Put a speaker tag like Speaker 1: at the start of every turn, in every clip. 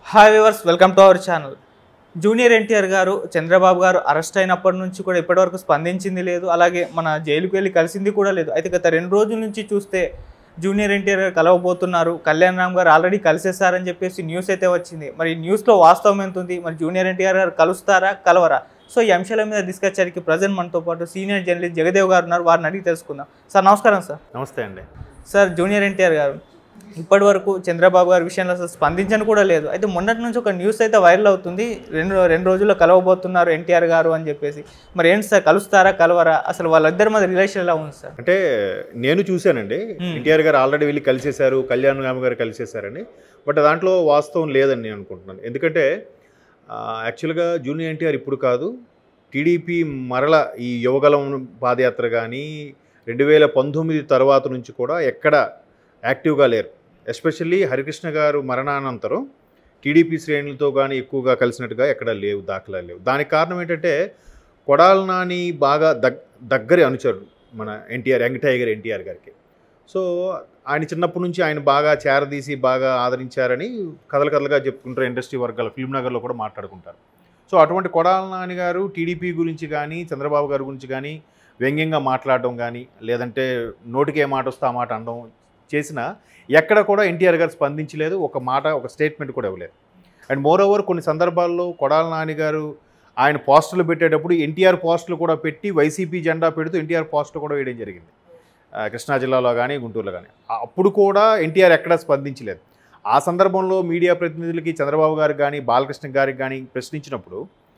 Speaker 1: Hi viewers welcome to our channel junior NTR garu Chandrababu గారు arrest అయినప్పటి నుంచి కూడా ఇప్పటివరకు స్పందించింది లేదు అలాగే మన జైలుకి వెళ్ళి కలిసింది కూడా లేదు అయితే గత రెండు రోజుల నుంచి చూస్తే జూనియర్ ఎన్టీఆర్ గారు కలవబోతున్నారు కళ్యాణ్ రామ్ గారు ఆల్రెడీ కలిసేస్తారని చెప్పేసి న్యూస్ అయితే వచ్చింది మరి ఈ న్యూస్లో వాస్తవం ఎంత ఉంది మరి జూనియర్ ఎన్టీఆర్ గారు కలుస్తారా కలవరా సో ఈ అంశాల మీద డిస్కస్ చేయడానికి ప్రజెంట్ మనతో పాటు సీనియర్ జర్నలిస్ట్ జగదేవ్ గారు ఉన్నారు వారిని అడిగి తెలుసుకుందాం సార్ నమస్కారం సార్
Speaker 2: నమస్తే అండి
Speaker 1: సార్ జూనియర్ ఎన్టీఆర్ గారు ఇప్పటి వరకు చంద్రబాబు గారి విషయంలో అసలు స్పందించని కూడా లేదు అయితే మొన్నటి నుంచి ఒక న్యూస్ అయితే వైరల్ అవుతుంది రెండు రెండు రోజుల్లో కలవబోతున్నారు ఎన్టీఆర్ గారు అని చెప్పేసి మరి ఏంటి సార్ కలుస్తారా కలవరా అసలు వాళ్ళిద్దరి మధ్య రిలేషన్ ఎలా ఉంది సార్
Speaker 2: అంటే నేను చూశానండి
Speaker 1: Hmm.
Speaker 2: ఎన్టీఆర్ గారు ఆల్రెడీ వెళ్ళి కలిసేశారు కళ్యాణ్ రామ్ గారు కలిసేశారని బట్ దాంట్లో వాస్తవం లేదని నేను అనుకుంటున్నాను ఎందుకంటే ఆ, యాక్చువల్గా జూనియర్ ఎన్టీఆర్ ఇప్పుడు కాదు టీడీపీ మరల ఈ యువగలం పాదయాత్ర కానీ రెండు వేల పంతొమ్మిది తర్వాత నుంచి కూడా ఎక్కడ యాక్టివ్గా లేరు ఎస్పెషల్లీ హరికృష్ణ గారు మరణానంతరం టీడీపీ శ్రేణులతో కానీ ఎక్కువగా కలిసినట్టుగా ఎక్కడ లేవు దాఖలా లేవు దానికి కారణం ఏంటంటే కొడాల నాని బాగా దగ్ దగ్గరి అనుచరుడు మన ఎన్టీఆర్ యంగ్ టైగర్ ఎన్టీఆర్ గారికి సో ఆయన చిన్నప్పటి నుంచి ఆయన బాగా చేరదీసి బాగా ఆదరించారని కథలు కథలుగా చెప్పుకుంటారు ఇండస్ట్రీ వర్గాలు ఫిల్మ్ నగర్లో కూడా మాట్లాడుకుంటారు సో అటువంటి కొడాల నాని గారు టీడీపీ గురించి కానీ చంద్రబాబు గారి గురించి కానీ వ్యంగ్యంగా మాట్లాడడం కానీ లేదంటే నోటికి ఏ మాట వస్తే ఆ మాట అనడం చేసినా ఎక్కడ కూడా ఎన్టీఆర్ గారు స్పందించలేదు ఒక మాట ఒక స్టేట్మెంట్ కూడా ఇవ్వలేదు అండ్ మోర్ ఓవర్ కొన్ని సందర్భాల్లో కొడాల నాని గారు ఆయన పోస్టులు పెట్టేటప్పుడు ఎన్టీఆర్ పోస్టులు కూడా పెట్టి వైసీపీ జెండా పెడుతూ ఎన్టీఆర్ పోస్టులు కూడా వేయడం జరిగింది ఆ, కృష్ణా జిల్లాలో కానీ గుంటూరులో కానీ అప్పుడు కూడా ఎన్టీఆర్ ఎక్కడా స్పందించలేదు ఆ సందర్భంలో మీడియా ప్రతినిధులకి చంద్రబాబు గారికి కానీ బాలకృష్ణ గారికి కానీ ప్రశ్నించినప్పుడు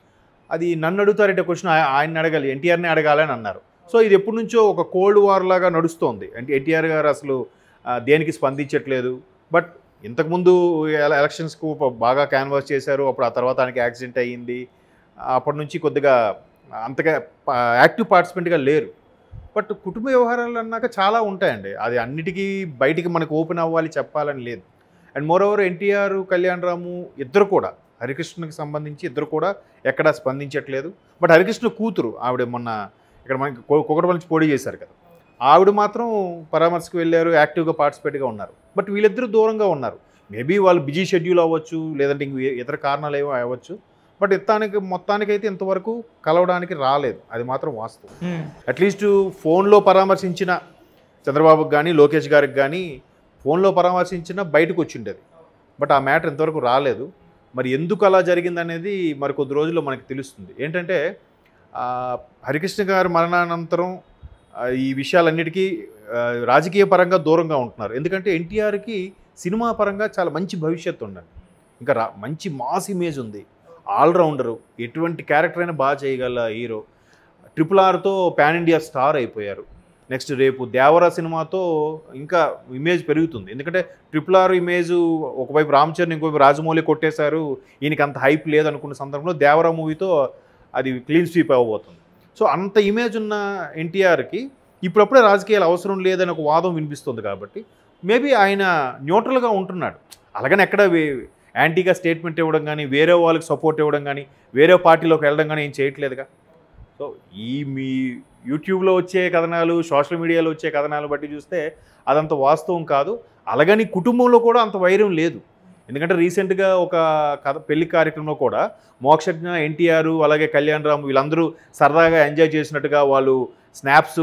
Speaker 2: అది నన్ను అడుగుతారంటే క్వశ్చన్ ఆయన అడగాలి ఎన్టీఆర్ని అడగాలని అన్నారు సో ఇది ఎప్పటి నుంచో ఒక కోల్డ్ వార్ లాగా నడుస్తోంది అంటే ఎన్టీఆర్ గారు అసలు ఆ, దేనికి స్పందించట్లేదు బట్ ఇంతకుముందు ఎల- ఎలక్షన్స్కు ప- బాగా క్యాన్వాస్ చేశారు అప్పుడు ఆ తర్వాత ఆయనకి యాక్సిడెంట్ అయ్యింది అప్పటి నుంచి కొద్దిగా అంతగా ప- యాక్టివ్ పార్టిసిపెంట్గా లేరు బట్ కుటుంబ వ్యవహారాలు అన్నాక చాలా ఉంటాయండి అది అన్నిటికీ బయటికి మనకు ఓపెన్ అవ్వాలి చెప్పాలని లేదు and moreover NTR Kalyan Ramu ఇద్దరు కూడా హరికృష్ణకి సంబంధించి ఇద్దరు కూడా ఎక్కడా స్పందించట్లేదు బట్ హరికృష్ణ కూతురు ఆవిడ మొన్న ఇక్కడ మనకి కొ- కుకటపల్లి నుంచి పోటీ చేశారు కదా ఆవిడ మాత్రం పరామర్శకు వెళ్ళారు యాక్టివ్గా పార్టిసిపేట్గా ఉన్నారు బట్ వీళ్ళిద్దరూ దూరంగా ఉన్నారు మేబీ వాళ్ళు బిజీ షెడ్యూల్ అవ్వచ్చు లేదంటే ఇంక ఏ- ఇతర కారణాలు ఏవో అవ్వచ్చు బట్ ఇత్తానికి మొత్తానికైతే ఇంతవరకు కలవడానికి రాలేదు అది మాత్రం వాస్తవం
Speaker 1: మ్మ్.
Speaker 2: అట్లీస్ట్ ఫోన్లో పరామర్శించిన చంద్రబాబుకి కానీ లోకేష్ గారికి కానీ ఫోన్లో పరామర్శించిన బయటకు వచ్చిండేది బట్ ఆ మ్యాటర్ ఇంతవరకు రాలేదు మరి ఎందుకు అలా జరిగిందనేది మరి కొద్ది రోజుల్లో మనకి తెలుస్తుంది ఏంటంటే ఆ, హరికృష్ణ గారి మరణానంతరం ఆ, ఈ విషయాలన్నిటికీ ఆ, రాజకీయ పరంగా దూరంగా ఉంటున్నారు ఎందుకంటే ఎన్టీఆర్కి సినిమా పరంగా చాలా మంచి భవిష్యత్తు ఉందండి ఇంకా రా మంచి మాస్ ఇమేజ్ ఉంది ఆల్రౌండరు ఎటువంటి క్యారెక్టర్ అయినా బాగా చేయగల హీరో ట్రిపుల్ ఆర్తో పాన్ ఇండియా స్టార్ అయిపోయారు నెక్స్ట్ రేపు దేవరా సినిమాతో ఇంకా ఇమేజ్ పెరుగుతుంది ఎందుకంటే ట్రిపుల్ ఆర్ ఇమేజ్ ఒకవైపు రామ్ చరణ్ ఇంకోవైపు రాజమౌళి కొట్టేశారు ఈయనకి అంత హైప్ లేదు అనుకున్న సందర్భంలో దేవరా మూవీతో అది క్లీన్ స్వీప్ అవ్వబోతుంది సో అంత ఇమేజ్ ఉన్న ఎన్టీఆర్కి ఇప్పుడప్పుడే రాజకీయాలు అవసరం లేదని ఒక వాదం వినిపిస్తుంది కాబట్టి మేబీ ఆయన న్యూట్రల్గా ఉంటున్నాడు అలాగని ఎక్కడ వే- యాంటీగా స్టేట్మెంట్ ఇవ్వడం కానీ వేరే వాళ్ళకి సపోర్ట్ ఇవ్వడం కానీ వేరే పార్టీలోకి వెళ్ళడం కానీ ఏం చేయట్లేదుగా సో ఈ మీ యూట్యూబ్లో వచ్చే కథనాలు సోషల్ మీడియాలో వచ్చే కథనాలు బట్టి చూస్తే అదంత వాస్తవం కాదు అలాగని కుటుంబంలో కూడా అంత వైరం లేదు ఎందుకంటే రీసెంట్గా ఒక కథ పెళ్లి కార్యక్రమంలో కూడా మోక్షజ్ఞ ఎన్టీఆర్ అలాగే కళ్యాణ్ రామ్ వీళ్ళందరూ సరదాగా ఎంజాయ్ చేసినట్టుగా వాళ్ళు స్నాప్స్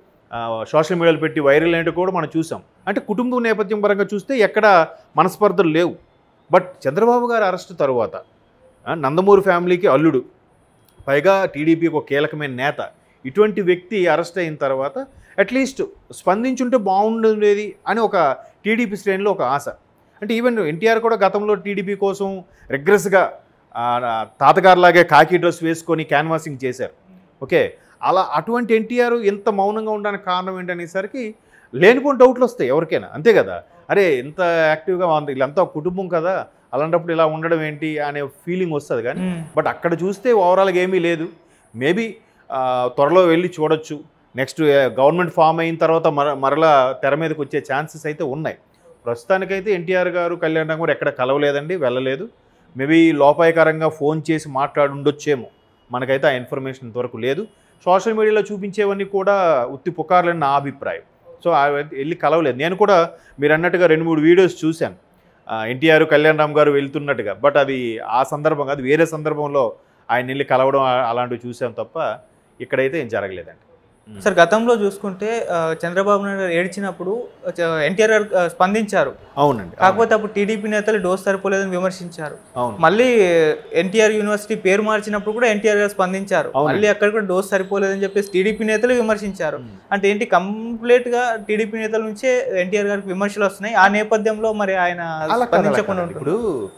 Speaker 2: సోషల్ మీడియాలో పెట్టి వైరల్ అయినట్టు కూడా మనం చూసాం అంటే కుటుంబ నేపథ్యం పరంగా చూస్తే ఎక్కడ మనస్పర్ధలు లేవు బట్ చంద్రబాబు గారి అరెస్ట్ తర్వాత ఆ, నందమూరి ఫ్యామిలీకి అల్లుడు పైగా టీడీపీకి ఒక కీలకమైన నేత ఇటువంటి వ్యక్తి అరెస్ట్ అయిన తర్వాత అట్లీస్ట్ స్పందించుంటే బాగుండేది అని ఒక టీడీపీ శ్రేణిలో ఒక ఆశ అంటే ఈవెన్ ఎన్టీఆర్ కూడా గతంలో టీడీపీ కోసం రెగ్రెస్గా తాతగారులాగే కాకి డ్రెస్ వేసుకొని క్యాన్వాసింగ్ చేశారు ఓకే అలా అటువంటి ఎన్టీఆర్ ఎంత మౌనంగా ఉండడానికి కారణం ఏంటనేసరికి లేనిపోని డౌట్లు వస్తాయి ఎవరికైనా అంతే కదా అరే ఇంత యాక్టివ్గా ఉంది వీళ్ళంతా ఒక కుటుంబం కదా అలాంటప్పుడు ఇలా ఉండడం ఏంటి అనే ఫీలింగ్ వస్తుంది కానీ
Speaker 1: మ్మ్.
Speaker 2: బట్ అక్కడ చూస్తే ఓవరాల్గా ఏమీ లేదు మేబీ త్వరలో వెళ్ళి చూడొచ్చు నెక్స్ట్ గవర్నమెంట్ ఫామ్ అయిన తర్వాత మర మరలా తెర మీదకి వచ్చే ఛాన్సెస్ అయితే ఉన్నాయి ప్రస్తుతానికైతే ఎన్టీఆర్ గారు కళ్యాణ్ రామ్ గారు ఎక్కడ కలవలేదండి వెళ్ళలేదు మేబీ లోపాయకరంగా ఫోన్ చేసి మాట్లాడి ఉండొచ్చేమో మనకైతే ఆ ఇన్ఫర్మేషన్ ఇంతవరకు లేదు సోషల్ మీడియాలో చూపించేవన్నీ కూడా ఉత్తి పుకార్లని నా అభిప్రాయం సో ఆ వెళ్ళి కలవలేదు నేను కూడా మీరు అన్నట్టుగా రెండు మూడు వీడియోస్ చూశాను ఎన్టీఆర్ కళ్యాణ్ రామ్ గారు వెళ్తున్నట్టుగా బట్ అది ఆ సందర్భం కాదు వేరే సందర్భంలో ఆయన వెళ్ళి కలవడం ఆ- అలాంటివి చూసాం తప్ప ఇక్కడైతే ఏం జరగలేదండి
Speaker 1: సార్ గతంలో చూసుకుంటే ఆ, చంద్రబాబు నాయుడు గారు ఏడ్చినప్పుడు ఎన్టీఆర్ గారు ఆ, స్పందించారు
Speaker 2: అవునండి
Speaker 1: కాకపోతే అప్పుడు టీడీపీ నేతలు డోస్ సరిపోలేదని విమర్శించారు
Speaker 2: అవును
Speaker 1: మళ్ళీ ఎన్టీఆర్ యూనివర్సిటీ పేరు మార్చినప్పుడు కూడా ఎన్టీఆర్ గారు స్పందించారు
Speaker 2: అవునండి.
Speaker 1: మళ్ళీ అక్కడ కూడా డోస్ సరిపోలేదని చెప్పేసి టీడీపీ నేతలు విమర్శించారు
Speaker 2: ఉమ్.
Speaker 1: అంటే ఏంటి కంప్లీట్ గా టీడీపీ నేతల నుంచే ఎన్టీఆర్ గారికి విమర్శలు వస్తున్నాయి ఆ నేపథ్యంలో మరి ఆయన
Speaker 2: అలా కాదు, అలా
Speaker 1: స్పందించకుండా
Speaker 2: కాదు.
Speaker 1: ఉంటుంది
Speaker 2: ఇప్పుడు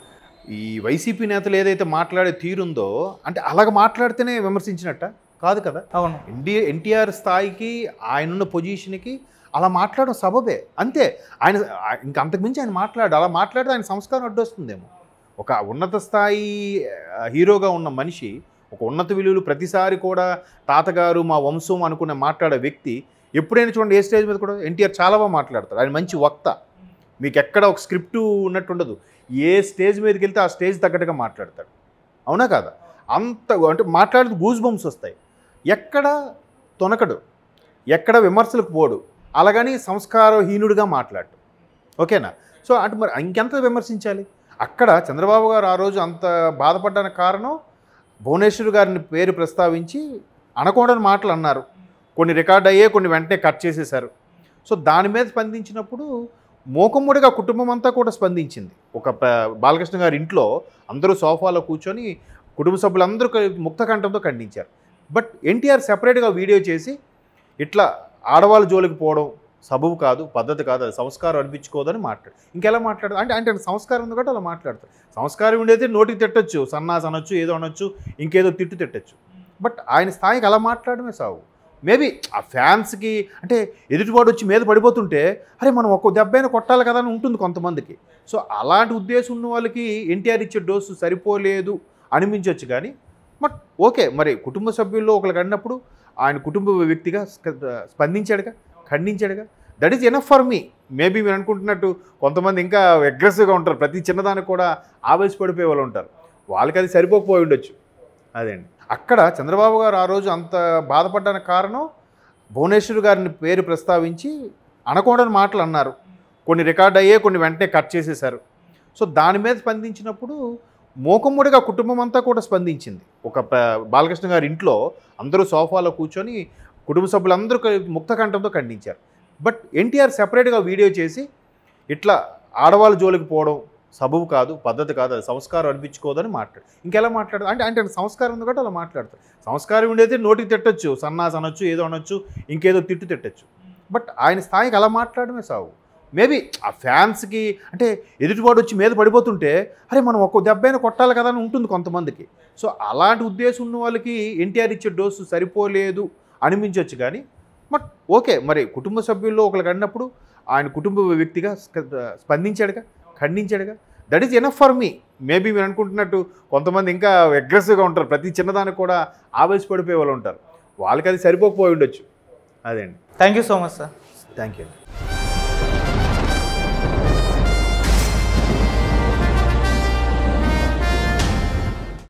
Speaker 2: ఈ వైసీపీ నేతలు ఏదైతే మాట్లాడే తీరుందో అంటే అలాగ మాట్లాడితేనే విమర్శించినట్ట కాదు కదా
Speaker 1: అవును
Speaker 2: ఎన్డీ ఎన్టీఆర్ స్థాయికి ఆయన ఉన్న పొజిషన్కి అలా మాట్లాడడం సబబే అంతే ఆయన ఆ- ఇంకా అంతకుమించి ఆయన మాట్లాడు అలా మాట్లాడితే ఆయన సంస్కారం అడ్డొస్తుందేమో ఒక ఉన్నత స్థాయి ఆ, హీరోగా ఉన్న మనిషి ఒక ఉన్నత విలువలు ప్రతిసారి కూడా తాతగారు మా వంశం అనుకునే మాట్లాడే వ్యక్తి ఎప్పుడైనా చూడండి ఏ స్టేజ్ మీద కూడా ఎన్టీఆర్ చాలా బాగా మాట్లాడతారు ఆయన మంచి వక్త మీకు ఎక్కడ ఒక స్క్రిప్ట్ ఉన్నట్టు ఉండదు ఏ స్టేజ్ మీదకి వెళ్తే ఆ స్టేజ్ తగ్గట్టుగా మాట్లాడతాడు అవునా కాదా అంత అంటే మాట్లాడితే గూజ్ బంప్స్ వస్తాయి ఎక్కడ తొనకడు ఎక్కడ విమర్శలకు పోడు అలాగని సంస్కారహీనుడిగా మాట్లాడు ఓకేనా సో అటు మరి ఇంకెంత విమర్శించాలి అక్కడ చంద్రబాబు గారు ఆ రోజు అంత బాధపడ్డానికి కారణం భువనేశ్వర్ గారిని పేరు ప్రస్తావించి అనకూడని మాటలు అన్నారు కొన్ని రికార్డ్ అయ్యే కొన్ని వెంటనే కట్ చేసేశారు సో దాని మీద స్పందించినప్పుడు మూకమ్ముడిగా కుటుంబం అంతా కూడా స్పందించింది ఒక ప- బాలకృష్ణ గారి ఇంట్లో అందరూ సోఫాలో కూర్చొని కుటుంబ సభ్యులందరూ కలిపి ముక్తకంఠంతో ఖండించారు బట్ ఎన్టీఆర్ సెపరేట్గా వీడియో చేసి ఇట్లా ఆడవాళ్ళ జోలికి పోవడం సబబు కాదు పద్ధతి కాదు అది సంస్కారం అనిపించుకోదని మాట్లాడు ఇంకెలా మాట్లాడదు అంటే అంటే సంస్కారం ఉంది కాబట్టి అలా మాట్లాడతారు సంస్కారం ఉండేది నోటికి తిట్టచ్చు సన్నాస్ అనొచ్చు ఏదో అనొచ్చు ఇంకేదో తిట్టు తిట్టచ్చు బట్ ఆయన స్థాయికి అలా మాట్లాడమే సాగు మేబీ ఆ ఫ్యాన్స్కి అంటే ఎదుటివాడు వచ్చి మీద పడిపోతుంటే అరే మనం ఒక్క దెబ్బైనా కొట్టాలి కదా అని ఉంటుంది కొంతమందికి సో అలాంటి ఉద్దేశం ఉన్న వాళ్ళకి ఎన్టీఆర్ ఇచ్చే డోసు సరిపోలేదు అనిపించవచ్చు కానీ బట్ ఓకే మరి కుటుంబ సభ్యుల్లో ఒకరికి అన్నప్పుడు ఆయన కుటుంబ వ్యక్తిగా స్క- స్పందించాడుగా ఖండించాడుగా that is enough for me maybe మీరు అనుకుంటున్నట్టు కొంతమంది ఇంకా అగ్రెసివ్గా ఉంటారు ప్రతి చిన్నదానికి కూడా ఆవేశపడిపోయే వాళ్ళు ఉంటారు వాళ్ళకి అది సరిపోకపోయి ఉండొచ్చు అదండి అక్కడ చంద్రబాబు గారు ఆ రోజు అంత బాధపడ్డానికి కారణం భువనేశ్వర్ గారిని పేరు ప్రస్తావించి అనకూడని మాటలు అన్నారు కొన్ని రికార్డ్ అయ్యే కొన్ని వెంటనే కట్ చేసేశారు సో దాని మీద స్పందించినప్పుడు మూకమ్ముడిగా కుటుంబం అంతా కూడా స్పందించింది ఒక ప- బాలకృష్ణ గారి ఇంట్లో అందరూ సోఫాలో కూర్చొని కుటుంబ సభ్యులందరూ కలిపి ముక్తకంఠంతో ఖండించారు బట్ ఎన్టీఆర్ సెపరేట్గా వీడియో చేసి ఇట్లా ఆడవాళ్ళ జోలికి పోవడం సబబు కాదు పద్ధతి కాదు అది సంస్కారం అనిపించుకోదని మాట్లాడు ఇంకెలా మాట్లాడదు అంటే అంటే సంస్కారం ఉంది కాబట్టి అలా మాట్లాడతారు సంస్కారం ఉండేది నోటికి తిట్టచ్చు సన్నాస్ అనొచ్చు ఏదో అనొచ్చు ఇంకేదో తిట్టు తిట్టచ్చు బట్ ఆయన స్థాయికి అలా మాట్లాడమే సాగు మేబీ ఆ ఫ్యాన్స్కి అంటే ఎదుటివాడు వచ్చి మీద పడిపోతుంటే అరే మనం ఒక్క దెబ్బైనా కొట్టాలి కదా అని ఉంటుంది కొంతమందికి సో అలాంటి ఉద్దేశం ఉన్న వాళ్ళకి ఎన్టీఆర్ ఇచ్చే డోసు సరిపోలేదు అనిపించవచ్చు కానీ బట్ ఓకే మరి కుటుంబ సభ్యుల్లో ఒకరికి అన్నప్పుడు ఆయన కుటుంబ వ్యక్తిగా స్క- స్పందించాడుగా ఖండించాడుగా that is enough for me maybe మీరు అనుకుంటున్నట్టు కొంతమంది ఇంకా అగ్రెసివ్గా ఉంటారు ప్రతి చిన్నదానికి కూడా ఆవేశపడిపోయే వాళ్ళు ఉంటారు వాళ్ళకి అది సరిపోకపోయి ఉండొచ్చు అదే అండి
Speaker 1: thank you so much sir
Speaker 2: thank you